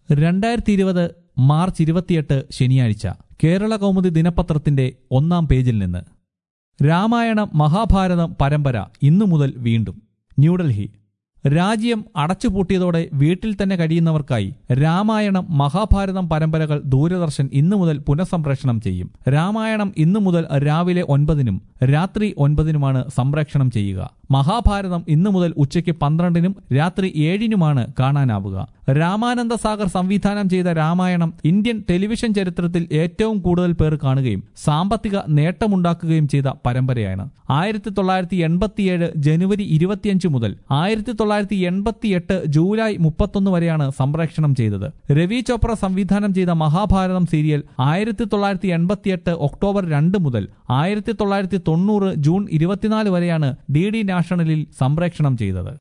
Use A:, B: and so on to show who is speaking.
A: രണ്ടായിരത്തി ഇരുപത് മാർച്ച് ഇരുപത്തിയെട്ട് ശനിയാഴ്ച കേരള കൗമുദി ദിനപത്രത്തിന്റെ ഒന്നാം പേജിൽ നിന്ന് രാമായണം മഹാഭാരതം പരമ്പര ഇന്നു മുതൽ വീണ്ടും ന്യൂഡൽഹി രാജ്യം അടച്ചുപൂട്ടിയതോടെ വീട്ടിൽ തന്നെ കഴിയുന്നവർക്കായി രാമായണം മഹാഭാരതം പരമ്പരകൾ ദൂരദർശൻ ഇന്നു മുതൽ പുനഃസംപ്രേഷണം ചെയ്യും രാമായണം ഇന്നു മുതൽ രാവിലെ ഒൻപതിനും രാത്രി ഒൻപതിനുമാണ് സംപ്രേഷണം ചെയ്യുക മഹാഭാരതം ഇന്നു മുതൽ ഉച്ചയ്ക്ക് പന്ത്രണ്ടിനും രാത്രി ഏഴിനുമാണ് കാണാനാവുക രാമാനന്ദ സാഗർ സംവിധാനം ചെയ്ത രാമായണം ഇന്ത്യൻ ടെലിവിഷൻ ചരിത്രത്തിൽ ഏറ്റവും കൂടുതൽ പേർ കാണുകയും സാമ്പത്തിക നേട്ടമുണ്ടാക്കുകയും ചെയ്ത പരമ്പരയാണ് ആയിരത്തി തൊള്ളായിരത്തി എൺപത്തിയേഴ് ജനുവരി ഇരുപത്തിയഞ്ച് മുതൽ ആയിരത്തി തൊള്ളായിരത്തി എൺപത്തിയെട്ട് ജൂലൈ മുപ്പത്തൊന്ന് വരെയാണ് സംപ്രേഷണം ചെയ്തത് രവി ചോപ്ര സംവിധാനം ചെയ്ത മഹാഭാരതം സീരിയൽ ആയിരത്തി തൊള്ളായിരത്തി എൺപത്തിയെട്ട് ഒക്ടോബർ രണ്ട് മുതൽ ആയിരത്തി തൊള്ളായിരത്തി തൊണ്ണൂറ് ജൂൺ ഇരുപത്തിനാല് വരെയാണ് ഡി ഡി നാഷണലിൽ സംപ്രേഷണം ചെയ്തത്